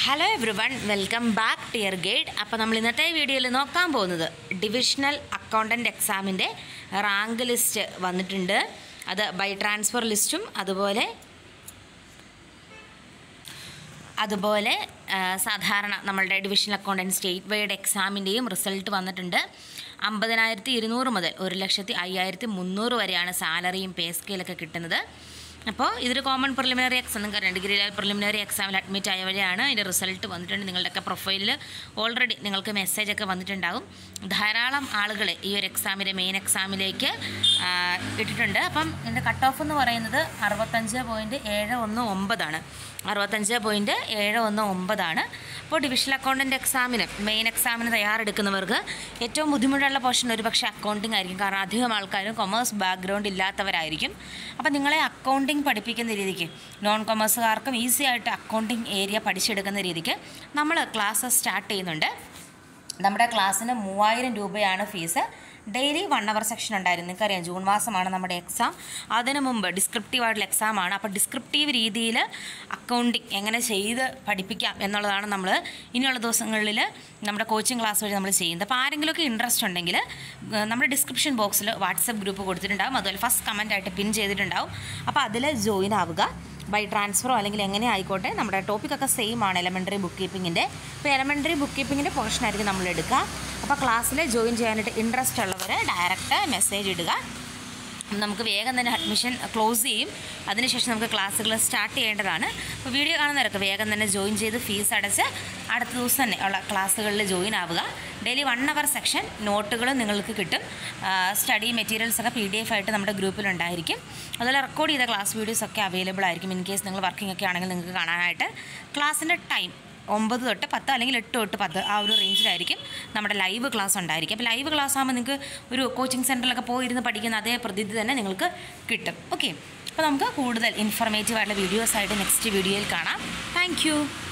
hello everyone welcome back tier guide അപ്പോൾ നമ്മൾ ഇന്നത്തെ വീഡിയോയിൽ നോക്കാൻ പോകുന്നത് ഡിവിഷണൽ അക്കൗണ്ടൻറ്റ് എക്സാമിൻ്റെ റാങ്ക് ലിസ്റ്റ് വന്നിട്ടുണ്ട് അത് ബൈ ട്രാൻസ്ഫർ ലിസ്റ്റും അതുപോലെ അതുപോലെ ആ, സാധാരണ നമ്മളുടെ ഡിവിഷണൽ അക്കൗണ്ടൻറ്റ് സ്റ്റേറ്റ് വൈഡ് എക്സാമിൻ്റെയും റിസൾട്ട് വന്നിട്ടുണ്ട് അമ്പതിനായിരത്തി ഇരുന്നൂറ് മുതൽ ഒരു ലക്ഷത്തി അയ്യായിരത്തി മുന്നൂറ് വരെയാണ് സാലറിയും പേ സ്കെയിലൊക്കെ കിട്ടുന്നത് അപ്പോൾ ഇതൊരു കോമൺ പ്രിലിമിനറി എക്സാം നിങ്ങൾക്ക് അറിയാം ഡിഗ്രി പ്രിലിമിനറി എക്സാമിൽ അഡ്മിറ്റ് ആയവരെയാണ് അതിൻ്റെ റിസൾട്ട് വന്നിട്ടുണ്ട് നിങ്ങളുടെയൊക്കെ പ്രൊഫൈലിൽ ഓൾറെഡി നിങ്ങൾക്ക് മെസ്സേജ് ഒക്കെ വന്നിട്ടുണ്ടാകും ധാരാളം ആളുകൾ ഈ ഒരു എക്സാമിൻ്റെ മെയിൻ എക്സാമിലേക്ക് ആ, ഇട്ടിട്ടുണ്ട് അപ്പം ഇതിൻ്റെ കട്ട് ഓഫ് എന്ന് പറയുന്നത് അറുപത്തഞ്ച് പോയിൻറ്റ് ഏഴ് ഒന്ന് ഒമ്പതാണ് അറുപത്തഞ്ച് പോയിൻറ്റ് ഏഴ് ഒന്ന് ഒമ്പതാണ് അപ്പോൾ ഡിവിഷണൽ അക്കൗണ്ടൻറ്റ് എക്സാമിന് മെയിൻ എക്സാമിന് തയ്യാറെടുക്കുന്നവർക്ക് ഏറ്റവും ബുദ്ധിമുട്ടുള്ള പോർഷൻ ഒരു പക്ഷേ അക്കൗണ്ടിങ് ആയിരിക്കും കാരണം അധികം ആൾക്കാരും കൊമേഴ്സ് ബാക്ക്ഗ്രൗണ്ട് ഇല്ലാത്തവരായിരിക്കും അപ്പോൾ നിങ്ങളെ അക്കൗണ്ടിങ് പഠിപ്പിക്കുന്ന രീതിക്ക് നോൺ കൊമേഴ്സുകാർക്കും ഈസി ആയിട്ട് അക്കൗണ്ടിങ് ഏരിയ പഠിച്ചെടുക്കുന്ന രീതിക്ക് നമ്മൾ ക്ലാസ് സ്റ്റാർട്ട് ചെയ്യുന്നുണ്ട് നമ്മുടെ ക്ലാസ്സിന് മൂവായിരം രൂപയാണ് fees daily one hour section ഉണ്ടായിരുന്നു നിങ്ങൾക്കറിയാം ജൂൺ മാസമാണ് നമ്മുടെ എക്സാം അതിന് മുമ്പ് ഡിസ്ക്രിപ്റ്റീവ് ആയിട്ടുള്ള എക്സാമാണ് അപ്പോൾ ഡിസ്ക്രിപ്റ്റീവ് രീതിയിൽ അക്കൗണ്ടിങ് എങ്ങനെ ചെയ്ത് പഠിപ്പിക്കാം എന്നുള്ളതാണ് നമ്മൾ ഇനിയുള്ള ദിവസങ്ങളിൽ നമ്മുടെ കോച്ചിങ് ക്ലാസ് വഴി നമ്മൾ ചെയ്യുന്നത് അപ്പോൾ ആരെങ്കിലുമൊക്കെ ഇൻട്രസ്റ്റ് ഉണ്ടെങ്കിൽ ഏഹ്, നമ്മുടെ ഡിസ്ക്രിപ്ഷൻ ബോക്സിൽ വാട്സപ്പ് ഗ്രൂപ്പ് കൊടുത്തിട്ടുണ്ടാകും അതുപോലെ ഫസ്റ്റ് കമൻ്റ് ആയിട്ട് പിൻ ചെയ്തിട്ടുണ്ടാവും അപ്പോൾ അതിൽ ജോയിൻ ആവുക ബൈ ട്രാൻസ്ഫറോ അല്ലെങ്കിൽ എങ്ങനെ ആയിക്കോട്ടെ നമ്മുടെ ടോപ്പിക്കൊക്കെ സെയിം ആണ് എലമെൻ്ററി ബുക്ക് കീപ്പിങ്ങിൻ്റെ ഇപ്പോൾ എലമെൻ്ററി ബുക്ക് കീപ്പിങ്ങിൻ്റെ പോർഷൻ ആയിരിക്കും നമ്മൾ എടുക്കുക അപ്പോൾ ക്ലാസ്സിൽ ജോയിൻ ചെയ്യാനായിട്ട് ഇൻട്രസ്റ്റ് ഉള്ളവർ ഡയറക്റ്റ് മെസ്സേജ് ഇടുക നമുക്ക് വേഗം തന്നെ അഡ്മിഷൻ ക്ലോസ് ചെയ്യും അതിനുശേഷം നമുക്ക് ക്ലാസ്സുകൾ സ്റ്റാർട്ട് ചെയ്യേണ്ടതാണ് അപ്പോൾ വീഡിയോ കാണുന്നവരൊക്കെ വേഗം തന്നെ ജോയിൻ ചെയ്ത് ഫീസ് അടച്ച് അടുത്ത ദിവസം തന്നെ ഉള്ള ക്ലാസ്സുകളിൽ ജോയിൻ ആവുക ഡെയിലി വൺ അവർ സെക്ഷൻ നോട്ടുകളും നിങ്ങൾക്ക് കിട്ടും സ്റ്റഡി മെറ്റീരിയൽസ് ഒക്കെ പി ഡി എഫ് ആയിട്ട് നമ്മുടെ ഗ്രൂപ്പിലുണ്ടായിരിക്കും അതുപോലെ റെക്കോർഡ് ചെയ്ത ക്ലാസ് വീഡിയോസ് ഒക്കെ അവൈലബിൾ ആയിരിക്കും ഇൻ കേസ് നിങ്ങൾ വർക്കിംഗ് ഒക്കെ ആണെങ്കിൽ നിങ്ങൾക്ക് കാണാനായിട്ട് ക്ലാസ്സിൻ്റെ ടൈം ഒമ്പത് തൊട്ട് പത്ത് അല്ലെങ്കിൽ എട്ട് തൊട്ട് പത്ത് ആ ഒരു റേഞ്ചിലായിരിക്കും നമ്മുടെ ലൈവ് ക്ലാസ് ഉണ്ടായിരിക്കും അപ്പോൾ ലൈവ് ക്ലാസ് ആകുമ്പോൾ നിങ്ങൾക്ക് ഒരു കോച്ചിങ് സെൻറ്ററിലൊക്കെ പോയിരുന്ന് പഠിക്കുന്ന അതേ പ്രതീതി തന്നെ നിങ്ങൾക്ക് കിട്ടും ഓക്കെ അപ്പോൾ നമുക്ക് കൂടുതൽ ഇൻഫർമേറ്റീവ് ആയിട്ടുള്ള വീഡിയോസ് ആയിട്ട് നെക്സ്റ്റ് വീഡിയോയിൽ കാണാം താങ്ക്